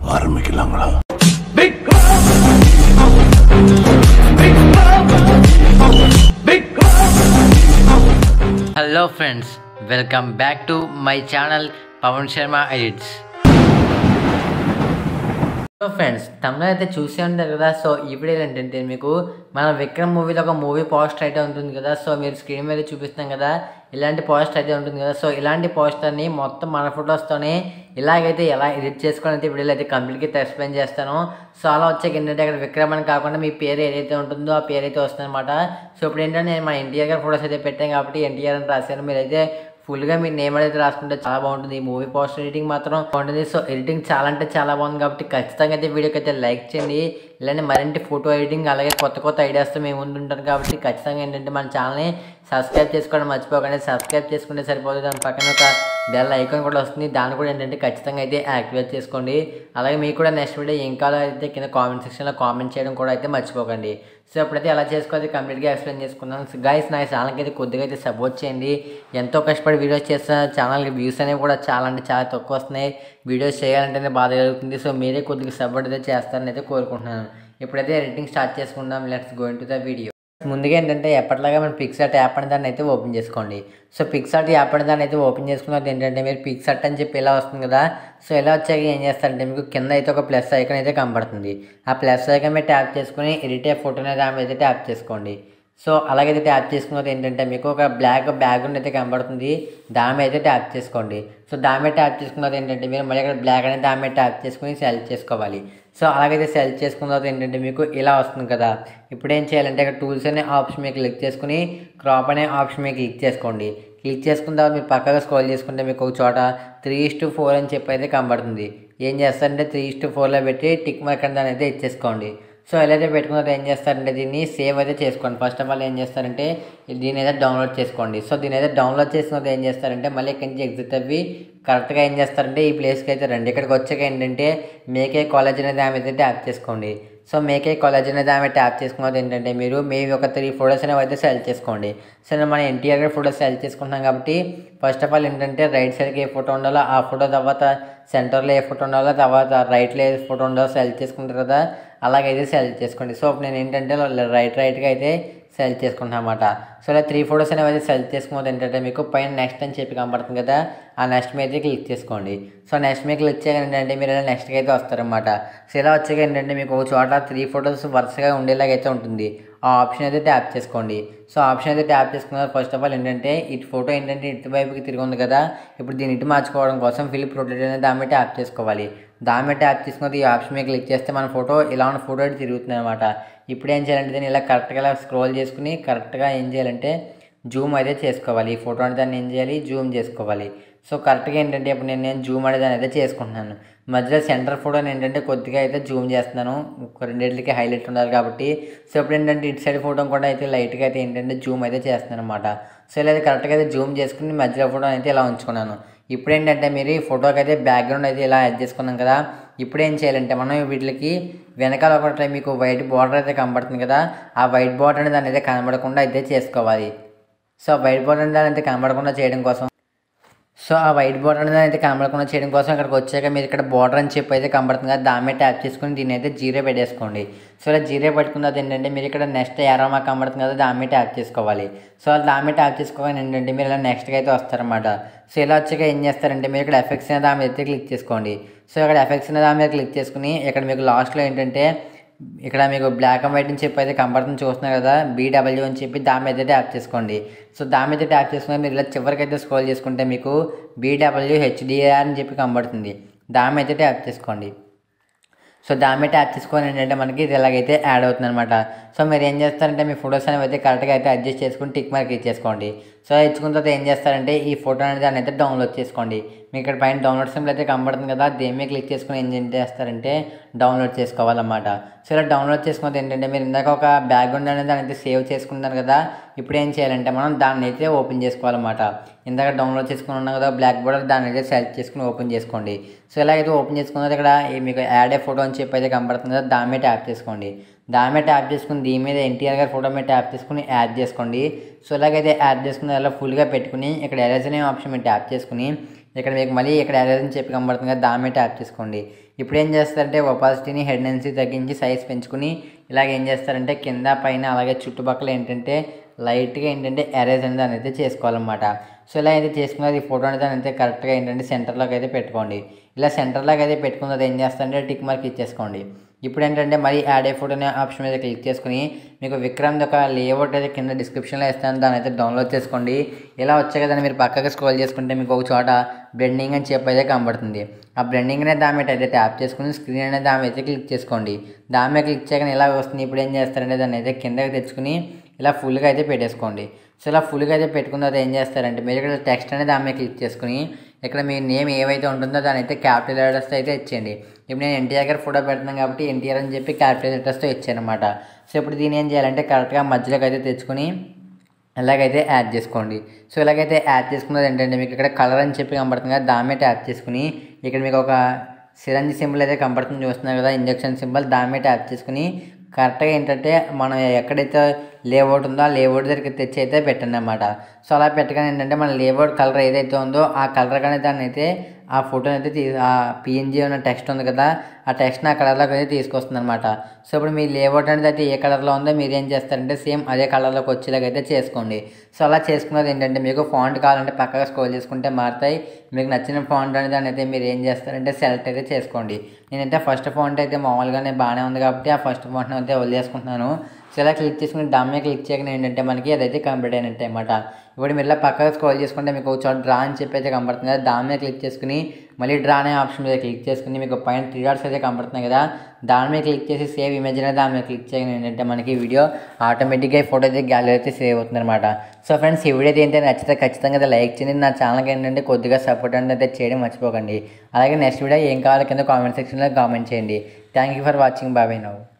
ஆரம்பிக்கலாங்களா hello friends welcome back to my channel Pavan Sharma edits so friends తమిళ అయితే చూసే ఉంటారు కదా సో ఈ వీడియో ఏంటంటే మీకు మన విక్రమ్ మూవీలో ఒక మూవీ పోస్టర్ అయితే ఉంటుంది కదా సో మీరు స్క్రీన్ మీద చూపిస్తాం కదా ఇలాంటి పోస్టర్ అయితే ఉంటుంది కదా సో ఇలాంటి పోస్టర్ని మొత్తం మన ఫొటోస్తోనే ఇలాగైతే ఎలా ఎడిట్ చేసుకొని అయితే వీడియోలో అయితే కంప్లీట్గా ఎక్స్ప్లెయిన్ చేస్తాను సో అలా వచ్చాక ఏంటంటే అక్కడ విక్రమ్ అని కాకుండా మీ పేరు ఏదైతే ఉంటుందో ఆ పేరు అయితే వస్తుందన్నమాట సో ఇప్పుడు ఏంటంటే నేను మా ఎన్టీఆర్ గారి ఫొటోస్ అయితే పెట్టాను కాబట్టి ఎన్టీఆర్ అని రాశాను మీరైతే ఫుల్గా మీ నేమ్ అయితే రాసుకుంటే చాలా బాగుంటుంది ఈ మూవీ పోస్టర్ ఎడిటింగ్ మాత్రం బాగుంటుంది సో ఎడిటింగ్ చాలా అంటే చాలా బాగుంది కాబట్టి ఖచ్చితంగా అయితే వీడియోకి అయితే లైక్ చేయండి ఇలాంటి మరింటి ఫోటో ఎడిటింగ్ అలాగే కొత్త కొత్త ఐడియాస్తో మేము ముందు ఉంటాం కాబట్టి ఖచ్చితంగా ఏంటంటే మన ఛానల్ని సబ్స్క్రైబ్ చేసుకోవడం మర్చిపోకండి సబ్స్క్రైబ్ చేసుకుంటే సరిపోతుంది దాని పక్కన ఒక బెల్ ఐకాన్ కూడా వస్తుంది దాన్ని కూడా ఏంటంటే ఖచ్చితంగా అయితే యాక్టివేట్ చేసుకోండి అలాగే మీకు కూడా నెక్స్ట్ వీడియో ఏం కావాలో అయితే కింద కామెంట్ సెక్షన్లో కామెంట్ చేయడం కూడా అయితే మర్చిపోకండి సో ఇప్పుడైతే ఎలా చేసుకోవాలి కంప్లీట్గా ఎక్స్ప్లెయిన్ చేసుకున్నాను గైస్ నా ఛానల్కి అయితే కొద్దిగా అయితే సపోర్ట్ చేయండి ఎంతో కష్టపడి వీడియోస్ చేస్తున్న ఛానల్కి వ్యూస్ అనేవి కూడా చాలా అంటే చాలా తక్కువ వస్తున్నాయి వీడియోస్ చేయాలంటేనే బాధ కలుగుతుంది సో మీరే కొద్దిగా సపోర్ట్ అయితే చేస్తారని అయితే కోరుకుంటున్నాను ఇప్పుడైతే ఎడిటింగ్ స్టార్ట్ చేసుకుందాం let's going to the video ముందుగా ఏంటంటే ఎప్పటిలాగా మనం పిక్సార్ట్ యాప్ అనే దాన్ని అయితే ఓపెన్ చేసుకోండి సో పిక్సార్ట్ యాప్ అనే దాన్ని అయితే ఓపెన్ చేసుకున్నది ఏంటంటే మీరు పిక్సార్ట్ అని చెప్పి ఇలా వస్తుంది కదా సో ఇలా వచ్చాక ఏం చేస్తారంటే మీకు కింద అయితే ఒక ప్లస్ ఐకాన్ అయితే కనబడుతుంది ఆ ప్లస్ ఐకాన్ మీద ట్యాప్ చేసుకుని ఎడిట్ ఫోటో అనేది దాని మీద అయితే ట్యాప్ చేసుకోండి సో అలాగైతే ట్యాప్ చేసుకున్నది ఏంటంటే మీకు ఒక బ్లాక్ బ్యాక్గ్రౌండ్ అయితే కనబడుతుంది దాని మీద అయితే ట్యాప్ చేసుకోండి సో దాని మీద ట్యాప్ చేసుకున్నది ఏంటంటే మీరు మళ్ళీ ఇక్కడ బ్లాక్ అనేది దాని మీద ట్యాప్ చేసుకుని సెలెక్ట్ చేసుకోవాలి సో అలాగైతే సెలెక్ట్ చేసుకున్న తర్వాత ఏంటంటే మీకు ఇలా వస్తుంది కదా ఇప్పుడు ఏం చేయాలంటే ఇక్కడ టూల్స్ అనే ఆప్షన్ మీద క్లిక్ చేసుకుని క్రాప్ అనే ఆప్షన్ మీద క్లిక్ చేసుకోండి క్లిక్ చేసుకున్న తర్వాత మీరు పక్కగా స్క్రోల్ చేసుకుంటే మీకు ఒక చోట త్రీ ఇస్ టు ఫోర్ అని చెప్పి అయితే కనబడుతుంది ఏం చేస్తారంటే త్రీ ఇస్ టు ఫోర్లో పెట్టి టిక్ మార్క్ అని దాని అయితే ఇచ్చేసుకోండి సో ఎలా అయితే పెట్టుకున్నది ఏం చేస్తారంటే దీన్ని సేవ్ అయితే చేసుకోండి ఫస్ట్ ఆఫ్ ఆల్ ఏం చేస్తారంటే దీని అయితే డౌన్లోడ్ చేసుకోండి సో దీని అయితే డౌన్లోడ్ చేసుకున్నది ఏం చేస్తారంటే మళ్ళీ ఇక్కడి నుంచి ఎగ్జిట్ అవ్వి కరెక్ట్గా ఏం చేస్తారంటే ఈ ప్లేస్కి అయితే రండి ఇక్కడికి వచ్చాక ఏంటంటే మేకే కాలేజ్ అనేది ఆమె అయితే ట్యాప్ చేసుకోండి సో మేకే కాలేజ్ అనేది ఆమె ట్యాప్ చేసుకున్నది ఏంటంటే మీరు మీ ఒక త్రీ ఫోటోస్ అనేవి అయితే సెలెక్ట్ చేసుకోండి సో మనం ఎన్టీఆర్ గారి ఫోటోస్ సెలెక్ట్ చేసుకుంటున్నాం కాబట్టి ఫస్ట్ ఆఫ్ ఆల్ ఏంటంటే రైట్ సైడ్కి ఏ ఫోటో ఉండాలో ఆ ఫోటో తర్వాత సెంటర్లో ఏ ఫోటో ఉండాలో తర్వాత రైట్లో ఏ ఫోటో ఉండాలో సెలెక్ట్ చేసుకుంటారు కదా అలాగైతే సెలెక్ట్ చేసుకోండి సో నేను ఏంటంటే రైట్ రైట్గా అయితే సెలెక్ట్ చేసుకుంటాను అనమాట సో ఇలా త్రీ ఫోటోస్ అనేవి అయితే సెలెక్ట్ చేసుకున్నది ఏంటంటే మీకు పైన నెక్స్ట్ అని చెప్పి కనబడుతుంది కదా ఆ నెక్స్ట్ మీద క్లిక్ చేసుకోండి సో నెక్స్ట్ మీద క్లిక్ చేయగా ఏంటంటే మీరు ఇలా నెక్స్ట్కి అయితే వస్తారనమాట సో ఇలా వచ్చాక ఏంటంటే మీకు ఒక చోట త్రీ ఫోటోస్ వరుసగా ఉండేలాగా అయితే ఉంటుంది ఆ ఆప్షన్ అయితే ట్యాప్ చేసుకోండి సో ఆప్షన్ అయితే ట్యాప్ చేసుకున్న ఫస్ట్ ఆఫ్ ఆల్ ఏంటంటే ఇటు ఫోటో ఏంటంటే ఇటు వైపుకి తిరిగి ఉంది కదా ఇప్పుడు దీన్ని ఇటు మార్చుకోవడం కోసం ఫిలిప్ రొటేట్ అనేది దాని మీద ట్యాప్ చేసుకోవాలి దాని మీద ట్యాప్ చేసుకున్నది ఈ ఆప్షన్ మీద క్లిక్ చేస్తే మన ఫోటో ఇలా ఉన్న ఫోటో అయితే తిరుగుతుంది అనమాట ఇప్పుడు ఏం చేయాలంటే దీన్ని ఇలా కరెక్ట్గా ఇలా స్క్రోల్ చేసుకుని కరెక్ట్గా ఏం చేయాలంటే జూమ్ అయితే చేసుకోవాలి ఈ ఫోటో అనేది దాన్ని ఏం చేయాలి జూమ్ చేసుకోవాలి సో కరెక్ట్గా ఏంటంటే ఇప్పుడు నేను నేను జూమ్ అనేది అయితే చేసుకుంటున్నాను మధ్యలో సెంటర్ ఫోటోని ఏంటంటే కొద్దిగా అయితే జూమ్ చేస్తున్నాను ఒక రెండింటికి హైలైట్ ఉండాలి కాబట్టి సో ఇప్పుడు ఏంటంటే ఇటు సైడ్ ఫోటో కూడా అయితే లైట్గా అయితే ఏంటంటే జూమ్ అయితే చేస్తున్నాను అనమాట సో ఇలా అయితే కరెక్ట్గా అయితే జూమ్ చేసుకుని మధ్యలో ఫోటో అయితే ఇలా ఉంచుకున్నాను ఇప్పుడు ఏంటంటే మీరు ఈ ఫోటోకి అయితే బ్యాక్గ్రౌండ్ అయితే ఇలా యాడ్ చేసుకున్నాం కదా ఇప్పుడు ఏం చేయాలంటే మనం వీటికి వెనకాల ఒకటి మీకు వైట్ బార్డర్ అయితే కనబడుతుంది కదా ఆ వైట్ బార్డర్ అనేది దాని అయితే కనబడకుండా అయితే చేసుకోవాలి సో వైట్ బార్డర్ అనేది దాని అయితే కనబడకుండా చేయడం కోసం సో ఆ వైట్ బార్డర్ అనేది అయితే కనబడకుండా చేయడం కోసం ఇక్కడికి వచ్చాక మీరు ఇక్కడ బార్డర్ అని చెప్పి అయితే కనబడుతుంది కదా దాని మీద ట్యాప్ చేసుకుని దీన్ని అయితే జీరో పెట్టేసుకోండి సో ఇలా జీరో పెట్టుకున్నది ఏంటంటే మీరు ఇక్కడ నెక్స్ట్ ఎరామా కనబడుతుంది కదా దాని మీద ట్యాప్ చేసుకోవాలి సో దాని మీద ట్యాప్ చేసుకోవాలి ఏంటంటే మీరు ఇలా నెక్స్ట్కి అయితే వస్తారన్నమాట సో ఇలా వచ్చాక ఏం చేస్తారంటే మీరు ఇక్కడ ఎఫెక్ట్స్ అనేది దాని మీద అయితే క్లిక్ చేసుకోండి సో ఇక్కడ ఎఫెక్ట్స్ అనేది దాని మీద క్లిక్ చేసుకుని ఇక్కడ మీకు లాస్ట్లో ఏంటంటే ఇక్కడ మీకు బ్లాక్ అండ్ వైట్ అని చెప్పి అయితే కంపడుతుంది చూస్తున్నారు కదా బీడబ్ల్యూ అని చెప్పి దాని మీద ట్యాప్ చేసుకోండి సో దాని మీద ట్యాప్ చేసుకుని మీరు ఇలా చివరికి అయితే స్క్రోల్ చేసుకుంటే మీకు బీడబ్ల్యూ హెచ్డిఆర్ అని చెప్పి కనబడుతుంది దాని మీద ట్యాప్ చేసుకోండి సో దాని మీద ట్యాప్ చేసుకొని ఏంటంటే మనకి ఇది ఇలాగైతే యాడ్ అవుతుంది అనమాట సో మీరు ఏం చేస్తారంటే మీ ఫొటోస్ అనేవి అయితే కరెక్ట్గా అయితే అడ్జస్ట్ చేసుకుని టిక్ మార్క్ ఇచ్చేసుకోండి సో ఇచ్చుకున్న తర్వాత ఏం చేస్తారంటే ఈ ఫోటో అనేది దాన్ని అయితే డౌన్లోడ్ చేసుకోండి మీకు ఇక్కడ పైన డౌన్లోడ్ సింబల్ అయితే కనబడుతుంది కదా దేని మీద క్లిక్ చేసుకుని ఏం చేస్తారంటే డౌన్లోడ్ చేసుకోవాలన్నమాట సో ఇలా డౌన్లోడ్ చేసుకున్నది ఏంటంటే మీరు ఇందాక ఒక బ్యాక్గ్రౌండ్ అనేది దాన్ని అయితే సేవ్ చేసుకున్నారు కదా ఇప్పుడు ఏం చేయాలంటే మనం దాన్ని అయితే ఓపెన్ చేసుకోవాలన్నమాట ఇందాక డౌన్లోడ్ చేసుకుని ఉన్నాం కదా బ్లాక్ బోర్డర్ దాన్ని అయితే సెలెక్ట్ చేసుకుని ఓపెన్ చేసుకోండి సో ఇలా అయితే ఓపెన్ చేసుకున్నది ఇక్కడ ఈ మీకు యాడ్ ఏ ఫోటో అని చెప్పి అయితే కనబడుతుంది కదా దాని మీద ట్యాప్ చేసుకోండి దాని మీద ట్యాప్ చేసుకుని దీని మీద ఎన్టీఆర్ గారి ఫోటో మీద ట్యాప్ చేసుకుని యాడ్ చేసుకోండి సో ఇలాగైతే యాడ్ చేసుకుని అలా ఫుల్గా పెట్టుకుని ఇక్కడ ఎరేజ్ అనే ఆప్షన్ మీద ట్యాప్ చేసుకుని ఇక్కడ మీకు మళ్ళీ ఇక్కడ ఎరేజ్ అని చెప్పి కనబడుతుంది కదా దాని మీద ట్యాప్ చేసుకోండి ఇప్పుడు ఏం చేస్తారంటే ఒపాసిటీని హెడ్నెన్సీ తగ్గించి సైజ్ పెంచుకుని ఇలాగ ఏం చేస్తారంటే కింద పైన అలాగే చుట్టుపక్కల ఏంటంటే లైట్గా ఏంటంటే ఎరేజ్ అనేది దాన్ని అయితే చేసుకోవాలన్నమాట సో ఇలా అయితే చేసుకున్నది ఈ ఫోటో అనేది దాన్ని అయితే కరెక్ట్గా ఏంటంటే సెంటర్లోకి అయితే పెట్టుకోండి ఇలా సెంటర్లోకి అయితే పెట్టుకున్నది ఏం చేస్తారంటే టిక్ మార్క్ ఇచ్చేసుకోండి ఇప్పుడు ఏంటంటే మరి యాడ్ ఏ ఫోటో అనే ఆప్షన్ మీద క్లిక్ చేసుకుని మీకు విక్రమ్ ఒక లేఅవుట్ అయితే కింద డిస్క్రిప్షన్లో ఇస్తాను దాన్ని అయితే డౌన్లోడ్ చేసుకోండి ఇలా వచ్చాక దాన్ని మీరు పక్కకి స్క్రోల్ చేసుకుంటే మీకు ఒక చోట బ్లెండింగ్ అని చెప్పి అయితే కనబడుతుంది ఆ బ్లెండింగ్ అనేది దాని మీద అయితే ట్యాప్ చేసుకుని స్క్రీన్ అనేది దాని మీద అయితే క్లిక్ చేసుకోండి దాని మీద క్లిక్ చేయగానే ఇలా వస్తుంది ఇప్పుడు ఏం చేస్తారంటే దాన్ని అయితే కిందకి తెచ్చుకుని ఇలా ఫుల్గా అయితే పెట్టేసుకోండి సో ఇలా ఫుల్గా అయితే పెట్టుకున్న తర్వాత ఏం చేస్తారంటే మీరు ఇక్కడ టెక్స్ట్ అనేది దాని మీద క్లిక్ చేసుకుని ఇక్కడ మీ నేమ్ ఏవైతే ఉంటుందో దాని అయితే క్యాపిటల్ లెటర్స్తో అయితే ఇచ్చేయండి ఇప్పుడు నేను ఎన్టీఆర్ గారు ఫోటో పెడుతున్నాను కాబట్టి ఎన్టీఆర్ అని చెప్పి క్యాపిటల్ లెటర్స్తో ఇచ్చాను అనమాట సో ఇప్పుడు దీన్ని ఏం చేయాలంటే కరెక్ట్గా మధ్యలోకి అయితే తెచ్చుకుని ఇలాగైతే యాడ్ చేసుకోండి సో ఇలాగైతే యాడ్ చేసుకున్నది ఏంటంటే మీకు ఇక్కడ కలర్ అని చెప్పి కనబడుతుంది కదా దాని మీద ట్యాప్ చేసుకుని ఇక్కడ మీకు ఒక సిరంజి సింబల్ అయితే కనబడుతుంది చూస్తున్నారు కదా ఇంజక్షన్ సింబల్ దాని మీద ట్యాప్ చేసుకుని కరెక్ట్గా ఏంటంటే మనం ఎక్కడైతే లేఅవుట్ ఉందో ఆ లేఅవుట్ దగ్గరికి తెచ్చి అయితే పెట్టండి అనమాట సో అలా పెట్టగానే ఏంటంటే మన లేఅవుట్ కలర్ ఏదైతే ఉందో ఆ కలర్ కానీ దాన్ని అయితే ఆ ఫోటోని అయితే తీ ఆ పిఎన్జీ ఉన్న టెక్స్ట్ ఉంది కదా ఆ టెక్స్ట్ని ఆ కలర్లోకి అయితే తీసుకొస్తుంది అనమాట సో ఇప్పుడు మీ లేఅవుట్ అనేది అయితే ఏ కలర్లో ఉందో మీరు ఏం చేస్తారంటే సేమ్ అదే కలర్లోకి వచ్చేలాగా అయితే చేసుకోండి సో అలా చేసుకున్నది ఏంటంటే మీకు ఫాంట్ కావాలంటే పక్కగా స్క్రోల్ చేసుకుంటే మారుతాయి మీకు నచ్చిన ఫాంట్ అనేది దాన్ని అయితే మీరు ఏం చేస్తారంటే సెలెక్ట్ అయితే చేసుకోండి నేనైతే ఫస్ట్ ఫాంట్ అయితే మామూలుగానే బాగానే ఉంది కాబట్టి ఆ ఫస్ట్ ఫాంట్ని అయితే వదిలేసుకుంటున్నాను సో ఇలా క్లిక్ చేసుకుని డమ్ మీద క్లిక్ చేయగానే ఏంటంటే మనకి అదైతే కంప్లీట్ అయినట్టు అనమాట ఇప్పుడు మీరు ఇలా పక్కగా స్క్రోల్ చేసుకుంటే మీకు ఒక చోట డ్రా అని చెప్పి అయితే కనబడుతుంది కదా దాని మీద క్లిక్ చేసుకుని మళ్ళీ డ్రా అనే ఆప్షన్ మీద క్లిక్ చేసుకుని మీకు పైన త్రీ డాట్స్ అయితే కనబడుతున్నాయి కదా దాని మీద క్లిక్ చేసి సేవ్ ఇమేజ్ అనేది దాని మీద క్లిక్ చేయగానే ఏంటంటే మనకి వీడియో ఆటోమేటిక్గా ఫోటో అయితే గ్యాలరీ అయితే సేవ్ అవుతుంది అనమాట సో ఫ్రెండ్స్ ఈ వీడియో అయితే ఏంటంటే నచ్చితే ఖచ్చితంగా అయితే లైక్ చేయండి నా ఛానల్కి ఏంటంటే కొద్దిగా సపోర్ట్ అనేది అయితే చేయడం మర్చిపోకండి అలాగే నెక్స్ట్ వీడియో ఏం కావాలో కింద కామెంట్ సెక్షన్లో కామెంట్ చేయండి థ్యాంక్ యూ ఫర్ వాచింగ్ బాబాయ్ నవ్వు